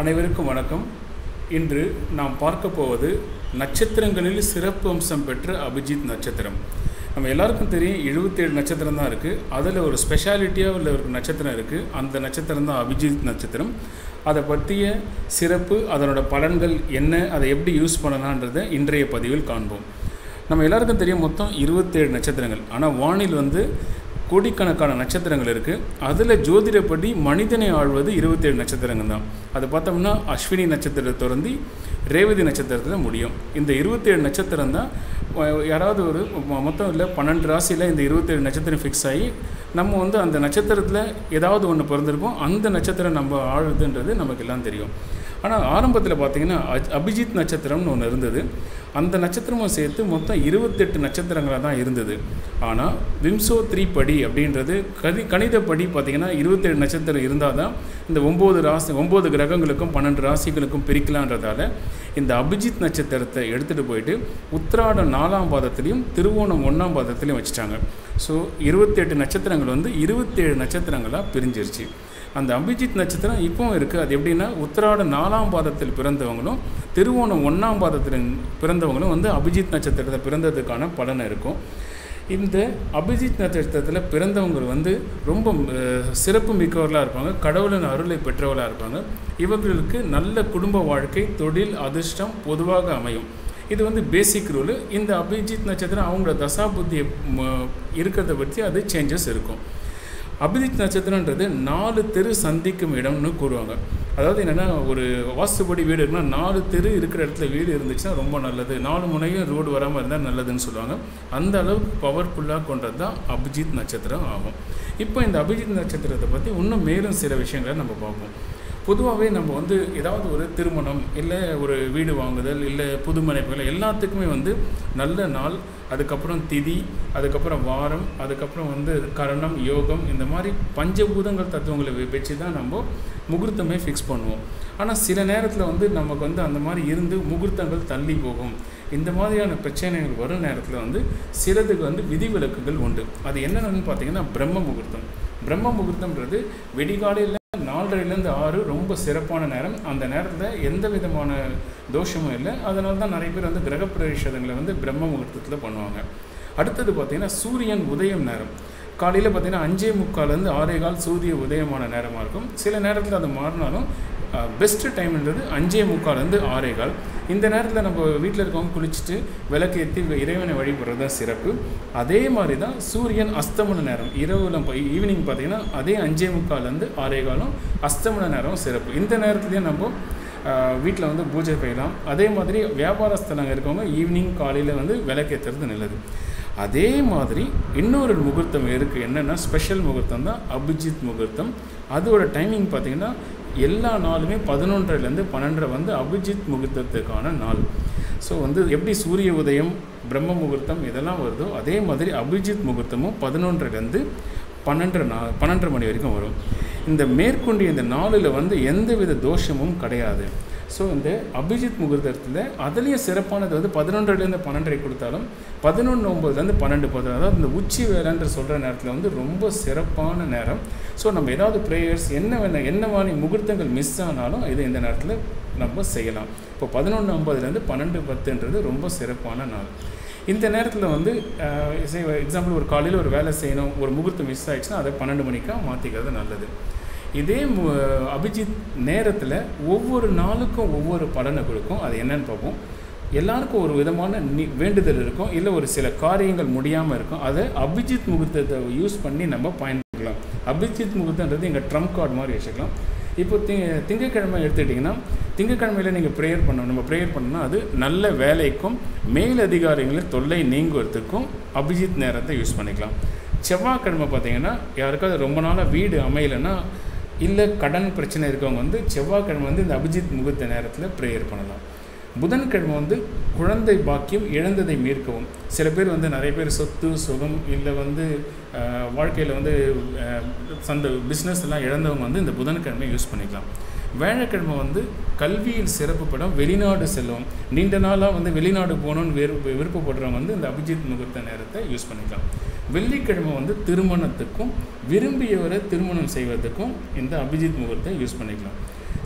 அனைவருக்கும் வணக்கம் இன்று நாம் பார்க்க போவது நட்சத்திரங்களில் சிறப்பு அம்சம் பெற்ற அபிஜித் நட்சத்திரம் நம்ம எல்லாருக்கும் தெரியும் எழுபத்தேழு நட்சத்திரம் தான் இருக்குது அதில் ஒரு ஸ்பெஷாலிட்டியாக உள்ள ஒரு நட்சத்திரம் இருக்குது அந்த நட்சத்திரம் தான் அபிஜித் நட்சத்திரம் அதை பற்றிய சிறப்பு அதனோட பலன்கள் என்ன அதை எப்படி யூஸ் பண்ணலான்றதை இன்றைய பதிவில் காண்போம் நம்ம எல்லாருக்கும் தெரியும் மொத்தம் இருபத்தேழு நட்சத்திரங்கள் ஆனால் வானில் வந்து கோடிக்கணக்கான நட்சத்திரங்கள் இருக்குது அதில் ஜோதிடப்படி மனிதனை ஆழ்வது இருபத்தேழு நட்சத்திரங்கள் தான் அது பார்த்தோம்னா அஸ்வினி நட்சத்திரத்தை தொடர்ந்து ரேவதி நட்சத்திரத்தில் முடியும் இந்த இருபத்தேழு நட்சத்திரம் தான் அஹ், யாராவது ஒரு மொ- மொத்தம் இல்லை பன்னெண்டு ராசியில் இந்த இருபத்தேழு நட்சத்திரம் ஃபிக்ஸ் ஆகி நம்ம வந்து அந்த நட்சத்திரத்தில் ஏதாவது ஒன்று பிறந்திருக்கோம் அந்த நட்சத்திரம் நம்ம ஆழுதுன்றது நமக்கு எல்லாம் தெரியும் ஆனால் ஆரம்பத்தில் பார்த்தீங்கன்னா அஜ்- அபிஜித் நட்சத்திரம்னு ஒன்று இருந்தது அந்த நட்சத்திரமும் சேர்த்து மொத்தம் இருபத்தெட்டு நட்சத்திரங்களாக தான் இருந்தது ஆனால் விம்சோ த்ரீ படி அப்படின்றது கதி கணிதப்படி பார்த்தீங்கன்னா இருபத்தேழு நட்சத்திரம் இருந்தால் தான் இந்த ஒம்பது ராசி ஒம்பது கிரகங்களுக்கும் பன்னெண்டு ராசிகளுக்கும் பிரிக்கலான்றதால இந்த அபிஜித் நட்சத்திரத்தை எடுத்துகிட்டு போயிட்டு உத்திராடம் நாலாம் பாதத்துலேயும் திருவோணம் ஒன்றாம் பாதத்துலேயும் வச்சுட்டாங்க ஸோ இருபத்தெட்டு நட்சத்திரங்கள் வந்து இருபத்தேழு நட்சத்திரங்களாக பிரிஞ்சிருச்சு அந்த அபிஜித் நட்சத்திரம் இப்பவும் இருக்குது அது எப்படின்னா உத்திராட நாலாம் பாதத்தில் பிறந்தவங்களும் திருவோணம் ஒன்றாம் பாதத்தில் பிறந்தவங்களும் வந்து அபிஜித் நட்சத்திரத்தை பிறந்ததுக்கான பலன் இருக்கும் இந்த அபிஜித் நட்சத்திரத்தில் பிறந்தவங்க வந்து ரொம்ப அஹ், சிறப்பு மிக்கவர்களாக இருப்பாங்க கடவுளின் அருளை பெற்றவர்களாக இருப்பாங்க இவர்களுக்கு நல்ல குடும்ப வாழ்க்கை தொழில் அதிர்ஷ்டம் பொதுவாக அமையும் இது வந்து பேசிக் ரூலு இந்த அபிஜித் நட்சத்திரம் அவங்களோட தசா புத்தியை ம- இருக்கிறத பற்றி அது சேஞ்சஸ் இருக்கும் அபிஜித் நட்சத்திரன்றது நாலு தெரு சந்திக்கும் இடம்னு கூறுவாங்க அதாவது என்னென்னா ஒரு வாஸ்துபடி வீடு இருக்குன்னா நாலு தெரு இருக்கிற இடத்துல வீடு இருந்துச்சுன்னா ரொம்ப நல்லது நாலு முனையும் ரோடு வராமல் இருந்தால் நல்லதுன்னு சொல்லுவாங்க அந்த அளவுக்கு பவர்ஃபுல்லாக கொண்டது தான் அபிஜித் நட்சத்திரம் ஆகும் இப்போ இந்த அபிஜித் நட்சத்திரத்தை பற்றி இன்னும் மேலும் சில விஷயங்களை நம்ம பார்ப்போம் பொதுவாகவே நம்ம வந்து ஏதாவது ஒரு திருமணம் இல்லை ஒரு வீடு வாங்குதல் இல்லை புதுமனைப்புகள் எல்லாத்துக்குமே வந்து நல்ல நாள் அதுக்கப்புறம் திதி அதுக்கப்புறம் வாரம் அதுக்கப்புறம் வந்து கரணம் யோகம் இந்த மாதிரி பஞ்சபூதங்கள் தத்துவங்களை வெ- வச்சு தான் நம்ம முகூர்த்தமே ஃபிக்ஸ் பண்ணுவோம் ஆனால் சில நேரத்தில் வந்து நமக்கு வந்து அந்த மாதிரி இருந்து முகூர்த்தங்கள் தள்ளி போகும் இந்த மாதிரியான பிரச்சனைகள் வரும் நேரத்தில் வந்து சிலதுக்கு வந்து விதிவிலக்குகள் உண்டு அது என்னென்னு பார்த்தீங்கன்னா பிரம்ம முகூர்த்தம் பிரம்ம முகூர்த்தம்ன்றது வெடிகாலையில் நாலரைலேருந்து ஆறு ரொம்ப சிறப்பான நேரம் அந்த நேரத்தில் எந்த விதமான தோஷமும் இல்லை அதனால தான் நிறைய பேர் வந்து கிரகப்பிரவேசங்களை வந்து பிரம்ம முகூர்த்தத்தில் பண்ணுவாங்க அடுத்தது பார்த்திங்கன்னா சூரியன் உதயம் நேரம் காலையில் பார்த்தீங்கன்னா அஞ்சே முக்கால்லேருந்து ஆறே கால் சூரிய உதயமான நேரமாக இருக்கும் சில நேரத்தில் அது மாறினாலும் பெஸ்ட்டு டைம்ன்றது அஞ்சே முக்கால்லேருந்து ஆறே கால் இந்த நேரத்தில் நம்ம வீட்டில் இருக்கவங்க குளிச்சுட்டு விளக்கேற்றி இறைவனை வழிபடுறது தான் சிறப்பு அதே மாதிரி தான் சூரியன் அஸ்தமன நேரம் இரவுல ஈவினிங் பார்த்தீங்கன்னா அதே அஞ்சே முக்கால்லேருந்து ஆறே காலம் அஸ்தமன நேரம் சிறப்பு இந்த நேரத்துலேயும் நம்ம வீட்டில் வந்து பூஜை செய்யலாம் அதே மாதிரி வியாபார ஸ்தலங்க இருக்கவங்க ஈவினிங் காலையில் வந்து விளக்கேற்றுறது நல்லது அதே மாதிரி இன்னொரு முகூர்த்தம் இருக்குது என்னென்னா ஸ்பெஷல் முகூர்த்தம் தான் அபிஜித் முகூர்த்தம் அதோட டைமிங் பார்த்தீங்கன்னா எல்லா நாளுமே பதினொன்றரைலேருந்து பன்னெண்டரை வந்து அபிஜித் முகூர்த்தத்துக்கான நாள் ஸோ வந்து எப்படி சூரிய உதயம் பிரம்ம முகூர்த்தம் இதெல்லாம் வருதோ அதே மாதிரி அபிஜித் முகூர்த்தமும் பதினொன்றரைலேருந்து பன்னெண்டரை நா பன்னெண்டரை மணி வரைக்கும் வரும் இந்த மேற்கொண்டு இந்த நாளில் வந்து எந்தவித தோஷமும் கிடையாது ஸோ இந்த அபிஜித் முகூர்த்தத்தில் அதுலேயும் சிறப்பானது வந்து பதினொன்றுலேருந்து பன்னெண்டரை கொடுத்தாலும் பதினொன்று ஒம்பதுலேருந்து பன்னெண்டு பதினொன்று அதாவது இந்த உச்சி வேலைன்ற சொல்கிற நேரத்தில் வந்து ரொம்ப சிறப்பான நேரம் ஸோ நம்ம ஏதாவது ப்ரேயர்ஸ் என்ன வேணா என்ன மாதிரி முகூர்த்தங்கள் மிஸ் ஆனாலும் இது இந்த நேரத்தில் நம்ம செய்யலாம் இப்போ பதினொன்று ஐம்பதுலேருந்து பன்னெண்டு பத்துன்றது ரொம்ப சிறப்பான நாள் இந்த நேரத்தில் வந்து எக்ஸாம்பிள் ஒரு காலையில் ஒரு வேலை செய்யணும் ஒரு முகூர்த்தம் மிஸ் ஆயிடுச்சுன்னா அதை பன்னெண்டு மணிக்காக மாற்றிக்கிறது நல்லது இதே மு- அபிஜித் நேரத்தில் ஒவ்வொரு நாளுக்கும் ஒவ்வொரு பலனை கொடுக்கும் அது என்னன்னு பார்ப்போம் எல்லாருக்கும் ஒரு விதமான நி வேண்டுதல் இருக்கும் இல்லை ஒரு சில காரியங்கள் முடியாமல் இருக்கும் அதை அபிஜித் முகூர்த்தத்தை யூஸ் பண்ணி நம்ம பயன்படுத்தலாம் அபிஜித் முகூர்த்தன்றது எங்கள் ட்ரம்ப் கார்டு மாதிரி வச்சுக்கலாம் இப்போ தி திங்கட்கிழமை எடுத்துக்கிட்டிங்கன்னா திங்கட்கிழமையில் நீங்கள் ப்ரேயர் பண்ணணும் நம்ம ப்ரேயர் பண்ணோம்னா அது நல்ல வேலைக்கும் மேல் அதிகாரிகளின் தொல்லை நீங்குவதற்கும் அபிஜித் நேரத்தை யூஸ் பண்ணிக்கலாம் செவ்வாய்க்கிழமை பார்த்தீங்கன்னா யாருக்காவது ரொம்ப நாளாக வீடு அமையலைன்னா இல்லை கடன் பிரச்சனை இருக்கவங்க வந்து செவ்வாய்க்கிழமை வந்து இந்த அபிஜித் முகூர்த்த நேரத்தில் ப்ரேயர் பண்ணலாம் புதன்கிழமை வந்து குழந்தை பாக்கியம் இழந்ததை மீட்கவும் சில பேர் வந்து நிறைய பேர் சொத்து சுகம் இல்லை வந்து வாழ்க்கையில் வந்து அஹ், சந்த பிஸ்னஸ் எல்லாம் இழந்தவங்க வந்து இந்த புதன்கிழமை யூஸ் பண்ணிக்கலாம் வியாழக்கிழமை வந்து கல்வியில் சிறப்பு படம் வெளிநாடு செல்லும் நீண்ட நாளாக வந்து வெளிநாடு போகணும்னு விருப்ப விருப்பப்படுறவங்க வந்து இந்த அபிஜித் முகூர்த்த நேரத்தை யூஸ் பண்ணிக்கலாம் வெள்ளிக்கிழமை வந்து திருமணத்துக்கும் விரும்பியவரை திருமணம் செய்வதற்கும் இந்த அபிஜித் முகூர்த்தை யூஸ் பண்ணிக்கலாம்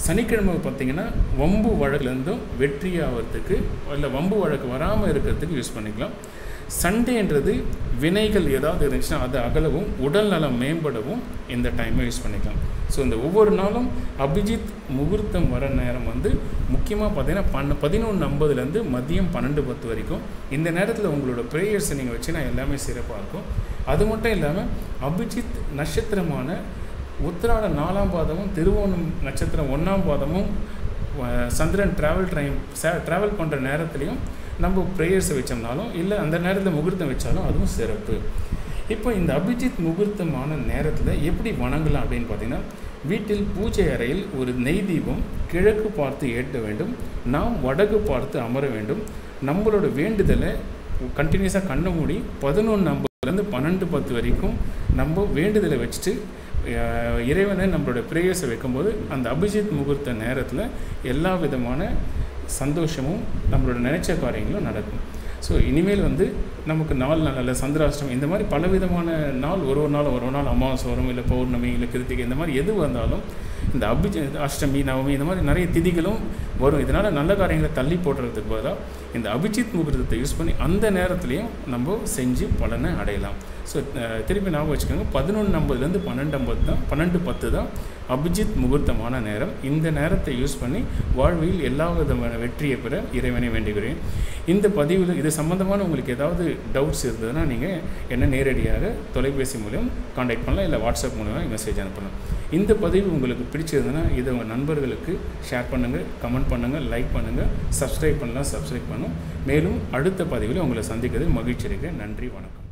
சனிக்கிழமை பார்த்தீங்கன்னா வம்பு வழக்குலேருந்தும் வெற்றி ஆகிறதுக்கு இல்லை வம்பு வழக்கு வராமல் இருக்கிறதுக்கு யூஸ் பண்ணிக்கலாம் சண்டேன்றது வினைகள் ஏதாவது இருந்துச்சுன்னா அது அகலவும் உடல் நலம் மேம்படவும் இந்த டைமை யூஸ் பண்ணிக்கலாம் ஸோ இந்த ஒவ்வொரு நாளும் அபிஜித் முகூர்த்தம் வர நேரம் வந்து முக்கியமாக பார்த்தீங்கன்னா பன்ன பதினொன்று ஐம்பதுலேருந்து மதியம் பன்னெண்டு பத்து வரைக்கும் இந்த நேரத்தில் உங்களோட ப்ரேயர்ஸை நீங்கள் வச்சுன்னா எல்லாமே சிறப்பாக இருக்கும் அது மட்டும் இல்லாமல் அபிஜித் நட்சத்திரமான உத்திராட நாலாம் பாதமும் திருவோணம் நட்சத்திரம் ஒன்றாம் பாதமும் அஹ், சந்திரன் ட்ராவல் டைம் ட்ராவல் பண்ணுற நேரத்துலையும் நம்ம ப்ரேயர்ஸை வச்சோம்னாலும் இல்லை அந்த நேரத்தில் முகூர்த்தம் வச்சாலும் அதுவும் சிறப்பு இப்போ இந்த அபிஜித் முகூர்த்தமான நேரத்தில் எப்படி வணங்கலாம் அப்படின்னு பார்த்தீங்கன்னா வீட்டில் பூஜை அறையில் ஒரு நெய் தீபம் கிழக்கு பார்த்து ஏற்ற வேண்டும் நாம் வடக்கு பார்த்து அமர வேண்டும் நம்மளோட வேண்டுதலை கண்டினியூஸாக கண்ணை மூடி பதினொன்று ஐம்பதுலேருந்து பன்னெண்டு பத்து வரைக்கும் நம்ம வேண்டுதலை வச்சுட்டு அஹ், இறைவனை நம்மளோட ப்ரேயர்ஸை வைக்கும்போது அந்த அபிஜித் முகூர்த்த நேரத்தில் எல்லா விதமான சந்தோஷமும் நம்மளோட நினைச்ச காரியங்களும் நடக்கும் ஸோ இனிமேல் வந்து நமக்கு நாள் நல்ல சந்திராஷ்டம் இந்த மாதிரி பலவிதமான நாள் ஒரு ஒரு நாள் ஒரு ஒரு நாள் அமாவாசை வரும் இல்லை பௌர்ணமி இல்லை கிருத்திகை இந்த மாதிரி எது வந்தாலும் இந்த அபிஜ அஷ்டமி நவமி இந்த மாதிரி நிறைய திதிகளும் வரும் இதனால் நல்ல காரியங்களை தள்ளி போடுறதுக்கு பதிலாக இந்த அபிஜித் முகூர்த்தத்தை யூஸ் பண்ணி அந்த நேரத்துலையும் நம்ம செஞ்சு பலனை அடையலாம் ஸோ திருப்பி ஞாபகம் வச்சுக்கோங்க பதினொன்று ஐம்பதுலேருந்து பன்னெண்டு ஐம்பது தான் பன்னெண்டு பத்து தான் அபிஜித் முகூர்த்தமான நேரம் இந்த நேரத்தை யூஸ் பண்ணி வாழ்வில் எல்லா விதமான வெற்றியை பெற இறைவனை வேண்டுகிறேன் இந்த பதிவில் இது சம்மந்தமான உங்களுக்கு ஏதாவது டவுட்ஸ் இருந்ததுன்னா நீங்கள் என்ன நேரடியாக தொலைபேசி மூலம் காண்டாக்ட் பண்ணலாம் இல்லை வாட்ஸ்அப் மூலமாக மெசேஜ் அனுப்பலாம் இந்த பதிவு உங்களுக்கு பிடிச்சிருந்ததுன்னா இதை உங்கள் நண்பர்களுக்கு ஷேர் பண்ணுங்கள் கமெண்ட் பண்ணுங்கள் லைக் பண்ணுங்கள் சப்ஸ்கிரைப் பண்ணலாம் சப்ஸ்கிரைப் பண்ணும் மேலும் அடுத்த பதிவில் உங்களை சந்திக்கிறதில் மகிழ்ச்சி இருக்கேன் நன்றி வணக்கம்